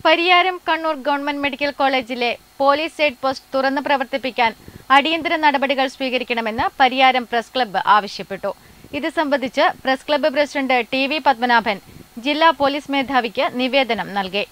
Pariyaram Kannur government medical കോളേജിലെ police aid post തുറന്ന് പ്രവർത്തിപ്പിക്കാൻ അടിയന്തര നടപടികൾ സ്വീകരിക്കണമെന്ന് പരിയാരം പ്രസ് ക്ലബ്ബ് ആവശ്യപ്പെട്ടു ഇത് സംബന്ധിച്ച് press club president T V Padmanabhan ജില്ലാ പോലീസ് മേധാവിക്ക് നിവേദനം നൽകി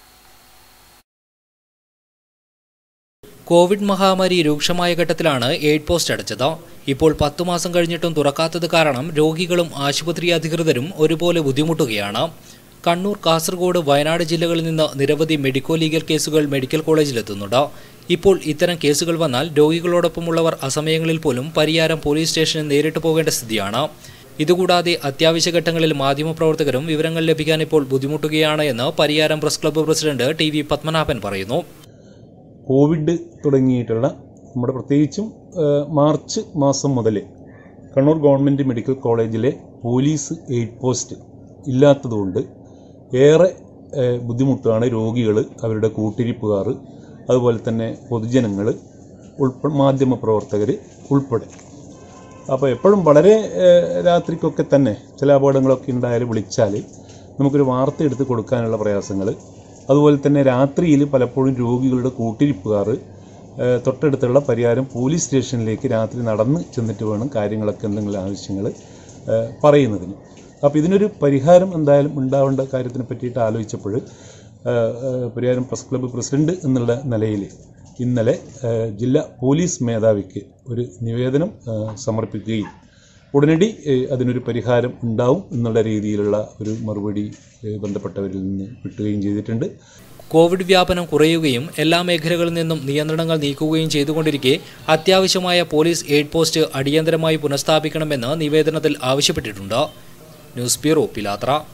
കോവിഡ് മഹാമാരി രൂക്ഷമായ ഘട്ടത്തിലാണ് എയ്ഡ് പോസ്റ്റ് അടച്ചത് ഇപ്പോൾ പത്തു മാസം കഴിഞ്ഞിട്ടും തുറക്കാത്തത് കാരണം രോഗികളും ആശുപത്രി അധികൃതരും ഒരുപോലെ ബുദ്ധിമുട്ടുകയാണ് കണ്ണൂർ കാസർഗോഡ് വയനാട് ജില്ലകളിൽ നിന്ന് നിരവധി മെഡിക്കോ ലീഗൽ കേസുകൾ മെഡിക്കൽ കോളേജിലെത്തുന്നുണ്ട് ഇപ്പോൾ ഇത്തരം കേസുകൾ വന്നാൽ രോഗികളോടൊപ്പമുള്ളവർ അസമയങ്ങളിൽ പോലും പരിയാരം പോലീസ് സ്റ്റേഷനിൽ നേരിട്ട് പോകേണ്ട സ്ഥിതിയാണ് ഇതുകൂടാതെ അത്യാവശ്യ ഘട്ടങ്ങളിൽ മാധ്യമപ്രവർത്തകരും വിവരങ്ങൾ ലഭിക്കാൻ ഇപ്പോൾ ബുദ്ധിമുട്ടുകയാണ് എന്ന് Pariyaram press club president T V Padmanabhan പറയുന്നു കോവിഡ് തുടങ്ങിയിട്ടുള്ള നമ്മുടെ പ്രത്യേകിച്ചും ഏഹ്, മാർച്ച് മാസം മുതൽ കണ്ണൂർ ഗവൺമെൻറ് മെഡിക്കൽ കോളേജിലെ പോലീസ് എയ്ഡ് പോസ്റ്റ് ഇല്ലാത്തതുകൊണ്ട് ഏറെ ഏഹ്, ബുദ്ധിമുട്ടാണ് രോഗികൾ അവരുടെ കൂട്ടിരിപ്പുകാർ അതുപോലെ തന്നെ പൊതുജനങ്ങൾ ഉൾപ്പെ മാധ്യമപ്രവർത്തകർ ഉൾപ്പെടെ അപ്പോൾ എപ്പോഴും വളരെ ഏഹ്, രാത്രിക്കൊക്കെ തന്നെ ചില അപകടങ്ങളൊക്കെ ഉണ്ടായാൽ വിളിച്ചാൽ നമുക്കൊരു വാർത്ത എടുത്ത് കൊടുക്കാനുള്ള പ്രയാസങ്ങൾ അതുപോലെ തന്നെ രാത്രിയിൽ പലപ്പോഴും രോഗികളുടെ കൂട്ടിരിപ്പുകാർ ഏഹ്, തൊട്ടടുത്തുള്ള പരിയാരം പോലീസ് സ്റ്റേഷനിലേക്ക് രാത്രി നടന്ന് ചെന്നിട്ട് വേണം കാര്യങ്ങളൊക്കെ എന്തെങ്കിലും ആവശ്യങ്ങൾ ഏഹ്, പറയുന്നതിന് അപ്പോൾ ഇതിനൊരു പരിഹാരം എന്തായാലും ഉണ്ടാവേണ്ട കാര്യത്തിനെ പറ്റിയിട്ട് ആലോചിച്ചപ്പോൾ ഏഹ്, ഏഹ്, പരിയാരം പ്രസ് ക്ലബ്ബ് പ്രസിഡന്റ് എന്നുള്ള നിലയിൽ ഇന്നലെ ഏഹ്, ജില്ലാ പോലീസ് മേധാവിക്ക് ഒരു നിവേദനം ഏഹ്, സമർപ്പിക്കുകയും ഉടനടി ഏഹ്, അതിനൊരു പരിഹാരം ഉണ്ടാവും എന്നുള്ള രീതിയിലുള്ള ഒരു മറുപടി ഏഹ്, ബന്ധപ്പെട്ടവരിൽ നിന്ന് കിട്ടുകയും ചെയ്തിട്ടുണ്ട് കോവിഡ് വ്യാപനം കുറയുകയും എല്ലാ മേഖലകളിൽ നിന്നും നിയന്ത്രണങ്ങൾ നീക്കുകയും ചെയ്തുകൊണ്ടിരിക്കെ അത്യാവശ്യമായ പോലീസ് എയ്ഡ് പോസ്റ്റ് അടിയന്തരമായി പുനഃസ്ഥാപിക്കണമെന്ന് നിവേദനത്തിൽ ആവശ്യപ്പെട്ടിട്ടുണ്ട് ന്യൂസ് ബ്യൂറോ പിലാത്ര